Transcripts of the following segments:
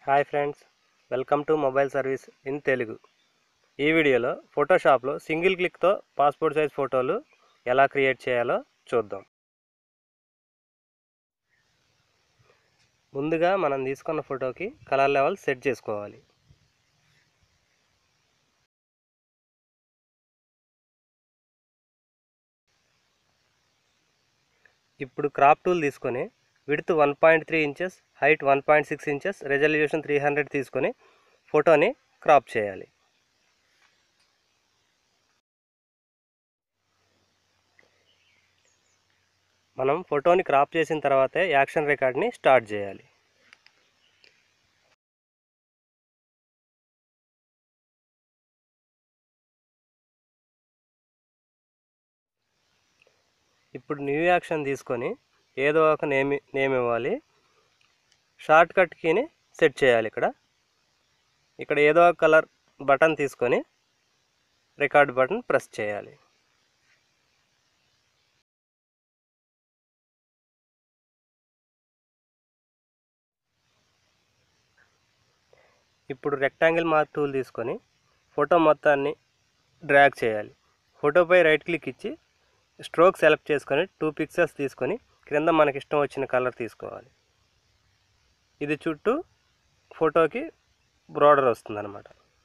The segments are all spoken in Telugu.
hi friends welcome to mobile service in Telugu ఈ వీడియోలో ఫోటోషాప్లో సింగిల్ క్లిక్తో పాస్పోర్ట్ సైజ్ ఫోటోలు ఎలా క్రియేట్ చేయాలో చూద్దాం ముందుగా మనం తీసుకున్న ఫోటోకి కలర్ లెవెల్ సెట్ చేసుకోవాలి ఇప్పుడు క్రాప్ టూల్ తీసుకొని width one point three inches height one point six inches resolution three hundred తీసుకొని ఫోటోని క్రాప్ చేయాలి మనం ఫోటోని క్రాప్ చేసిన తర్వాతే యాక్షన్ రికార్డ్ని స్టార్ట్ చేయాలి ఇప్పుడు న్యూ యాక్షన్ తీసుకొని ఏదో ఒక నేమ్ నేమ్ ఇవ్వాలి షార్ట్ కట్ కీని సెట్ చేయాలి ఇక్కడ ఇక్కడ ఏదో ఒక కలర్ బటన్ తీసుకొని రికార్డ్ బటన్ ప్రెస్ చేయాలి ఇప్పుడు రెక్టాంగిల్ మార్క్ టూల్ తీసుకొని ఫోటో మొత్తాన్ని డ్రాగ్ చేయాలి ఫోటోపై రైట్ క్లిక్ ఇచ్చి స్ట్రోక్ సెలెక్ట్ చేసుకొని టూ పిక్సెల్స్ తీసుకొని క్రింద మనకి ఇష్టం వచ్చిన కలర్ తీసుకోవాలి ఇది చుట్టూ ఫోటోకి బ్రాడర్ వస్తుందన్నమాట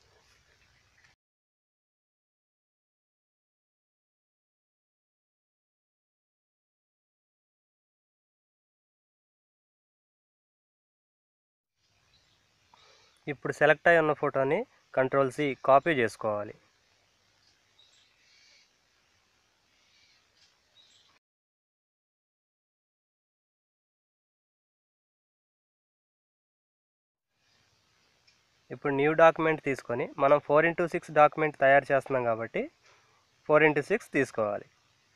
ఇప్పుడు సెలెక్ట్ అయి ఉన్న ఫోటోని కంట్రోల్ సి కాపీ చేసుకోవాలి ఇప్పుడు న్యూ డాక్యుమెంట్ తీసుకొని మనం ఫోర్ ఇంటూ సిక్స్ డాక్యుమెంట్ తయారు చేస్తున్నాం కాబట్టి ఫోర్ ఇంటూ సిక్స్ తీసుకోవాలి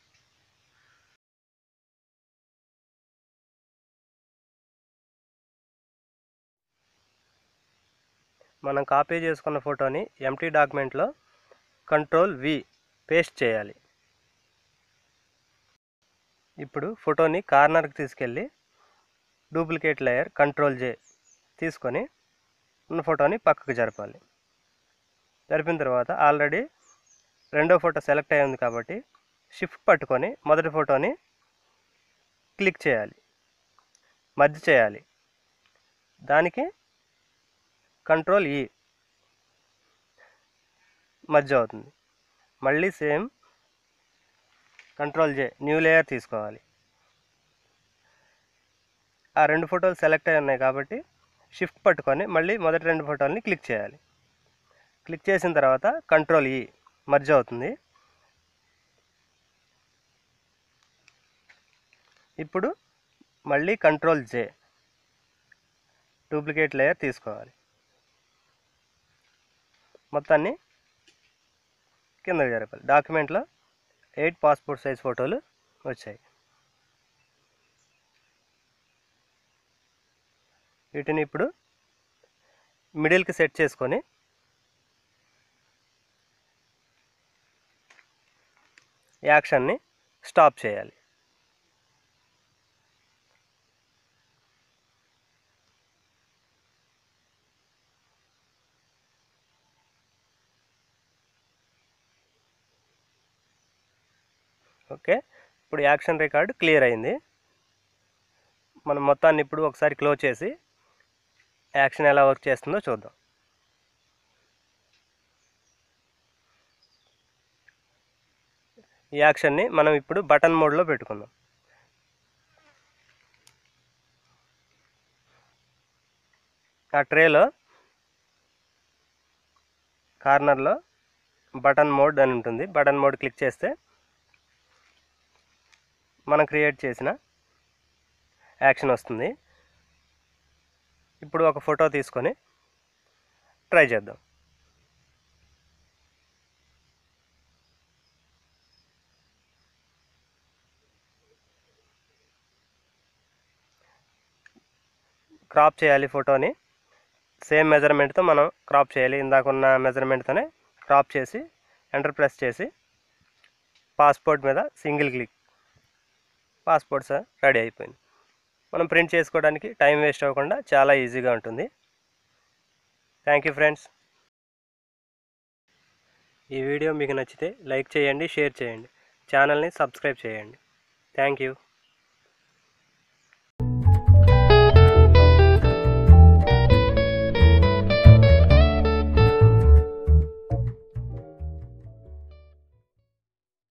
మనం కాపీ చేసుకున్న ఫోటోని ఎంటీ డాక్యుమెంట్లో కంట్రోల్ వి పేస్ట్ చేయాలి ఇప్పుడు ఫోటోని కార్నర్కి తీసుకెళ్ళి డూప్లికేట్ లేయర్ కంట్రోల్ జే తీసుకొని ఉన్న ఫోటోని పక్కకు జరపాలి జరిపిన తర్వాత ఆల్రెడీ రెండో ఫోటో సెలెక్ట్ అయి ఉంది కాబట్టి షిఫ్ట్ పట్టుకొని మొదటి ఫోటోని క్లిక్ చేయాలి మర్జ్ చేయాలి దానికి కంట్రోల్ ఈ మర్జ్ అవుతుంది మళ్ళీ same control J new layer తీసుకోవాలి ఆ రెండు ఫోటోలు సెలెక్ట్ అయి ఉన్నాయి కాబట్టి షిఫ్ట్ పట్టుకొని మళ్ళీ మొదటి రెండు ఫోటోలని క్లిక్ చేయాలి క్లిక్ చేసిన తర్వాత కంట్రోల్ ఈ మర్జ్ అవుతుంది ఇప్పుడు మళ్ళీ కంట్రోల్ జే డూప్లికేట్ లేయర్ తీసుకోవాలి మొత్తాన్ని కిందకి జరపాలి డాక్యుమెంట్లో ఎయిట్ పాస్పోర్ట్ సైజ్ ఫోటోలు వచ్చాయి వీటిని ఇప్పుడు మిడిల్కి సెట్ చేసుకొని యాక్షన్ని స్టాప్ చేయాలి ఓకే ఇప్పుడు యాక్షన్ రికార్డ్ క్లియర్ అయింది మనం మొత్తాన్ని ఇప్పుడు ఒకసారి క్లోజ్ చేసి యాక్షన్ ఎలా వర్క్ చేస్తుందో చూద్దాం ఈ యాక్షన్ని మనం ఇప్పుడు బటన్ మోడ్లో పెట్టుకుందాం ఆ ట్రేలో కార్నర్లో బటన్ మోడ్ అని ఉంటుంది బటన్ మోడ్ క్లిక్ చేస్తే మనం క్రియేట్ చేసిన యాక్షన్ వస్తుంది ఇప్పుడు ఒక ఫోటో తీసుకొని ట్రై చేద్దాం క్రాప్ చేయాలి ఫోటోని సేమ్ మెజర్మెంట్తో మనం క్రాప్ చేయాలి ఇందాక ఉన్న మెజర్మెంట్తోనే క్రాప్ చేసి ఎంటర్ ప్రెస్ చేసి పాస్పోర్ట్ మీద సింగిల్ క్లిక్ పాస్పోర్ట్ రెడీ అయిపోయింది మనం ప్రింట్ చేసుకోవడానికి టైం వేస్ట్ అవ్వకుండా చాలా ఈజీగా ఉంటుంది థ్యాంక్ యూ ఫ్రెండ్స్ ఈ వీడియో మీకు నచ్చితే లైక్ చేయండి షేర్ చేయండి ఛానల్ని సబ్స్క్రైబ్ చేయండి థ్యాంక్ యూ